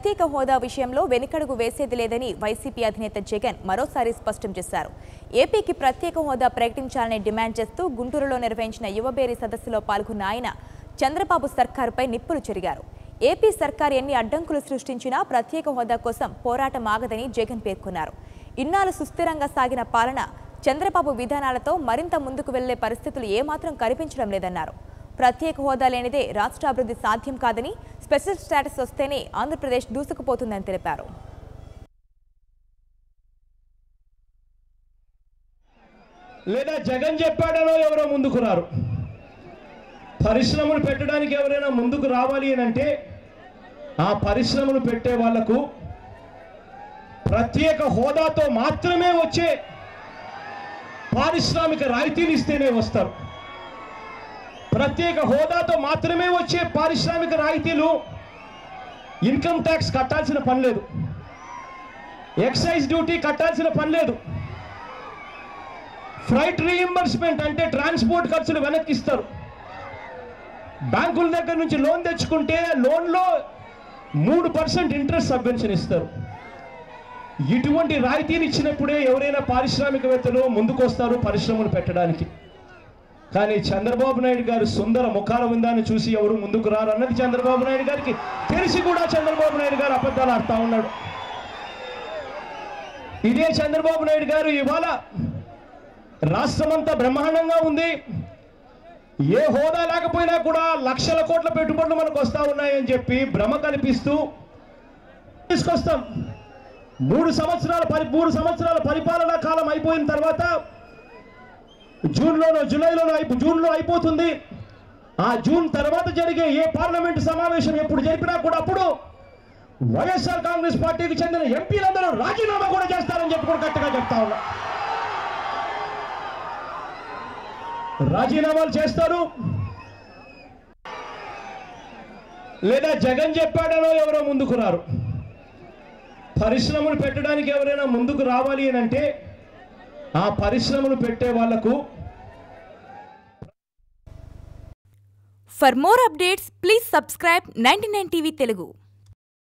ప్రత్యేక హోదా విషయంలో వెనుకడుగు వేసేది లేదని వైసీపీ అధినేత జగన్ మరోసారి స్పష్టం చేశారు ఏపీకి ప్రత్యేక హోదా ప్రకటించాలని డిమాండ్ చేస్తూ గుంటూరులో నిర్వహించిన యువబేరి సదస్సులో పాల్గొన్న ఆయన చంద్రబాబు సర్కారుపై నిప్పులు చెరిగారు ఏపీ సర్కార్ ఎన్ని అడ్డంకులు సృష్టించినా ప్రత్యేక హోదా కోసం పోరాటం ఆగదని జగన్ పేర్కొన్నారు ఇన్నాళ్ళు సుస్థిరంగా సాగిన పాలన చంద్రబాబు విధానాలతో మరింత ముందుకు వెళ్లే పరిస్థితులు ఏమాత్రం కనిపించడం లేదన్నారు ప్రత్యేక హోదా లేనిదే రాష్ట్ర అభివృద్ధి సాధ్యం కాదని స్పెషల్ స్టేటస్ వస్తేనే ఆంధ్రప్రదేశ్ దూసుకుపోతుందని తెలిపారు లేదా జగన్ చెప్పాడనో ఎవరో ముందుకు రారు పరిశ్రమలు పెట్టడానికి ఎవరైనా ముందుకు రావాలి అని అంటే ఆ పరిశ్రమలు పెట్టే వాళ్లకు ప్రత్యేక హోదాతో మాత్రమే వచ్చే పారిశ్రామిక రాయితీలు ఇస్తేనే వస్తారు ప్రత్యేక హోదాతో మాత్రమే వచ్చే పారిశ్రామిక రాయితీలు ఇన్కమ్ ట్యాక్స్ కట్టాల్సిన పని లేదు ఎక్సైజ్ డ్యూటీ కట్టాల్సిన పని లేదు ఫ్లైట్ రీఎంబర్స్మెంట్ అంటే ట్రాన్స్పోర్ట్ ఖర్చులు వెనక్కి ఇస్తారు బ్యాంకుల దగ్గర నుంచి లోన్ తెచ్చుకుంటే లోన్లో మూడు పర్సెంట్ ఇంట్రెస్ట్ సబ్వెన్షన్ ఇస్తారు ఇటువంటి రాయితీలు ఇచ్చినప్పుడే ఎవరైనా పారిశ్రామికవేత్తలు ముందుకొస్తారు పరిశ్రమలు పెట్టడానికి కానీ చంద్రబాబు నాయుడు గారు సుందర ముఖాల విందాన్ని చూసి ఎవరు ముందుకు రారు అన్నది చంద్రబాబు నాయుడు గారికి తెలిసి కూడా చంద్రబాబు నాయుడు గారు అబద్ధాలు ఆడుతూ ఉన్నాడు ఇదే చంద్రబాబు నాయుడు గారు ఇవాళ రాష్ట్రమంతా బ్రహ్మాండంగా ఉంది ఏ హోదా లేకపోయినా కూడా లక్షల కోట్ల పెట్టుబడులు మనకు వస్తా ఉన్నాయని చెప్పి భ్రమ కల్పిస్తూ తీసుకొస్తాం మూడు సంవత్సరాల పరి మూడు సంవత్సరాల పరిపాలనా కాలం అయిపోయిన తర్వాత జూన్లోనో జూలైలోనో అయిపో జూన్లో అయిపోతుంది ఆ జూన్ తర్వాత జరిగే ఏ పార్లమెంటు సమావేశం ఎప్పుడు జరిపినా కూడా అప్పుడు వైఎస్ఆర్ కాంగ్రెస్ పార్టీకి చెందిన ఎంపీలందరూ రాజీనామా కూడా చేస్తారని చెప్పి కూడా గట్టిగా చెప్తా ఉన్నా రాజీనామాలు చేస్తారు లేదా జగన్ చెప్పాడనో ఎవరో ముందుకు రారు పరిశ్రమలు పెట్టడానికి ఎవరైనా ముందుకు రావాలి అని అంటే ఆ పరిశ్రమలు పెట్టే వాళ్లకు for more updates please subscribe ninety nine TV Telugu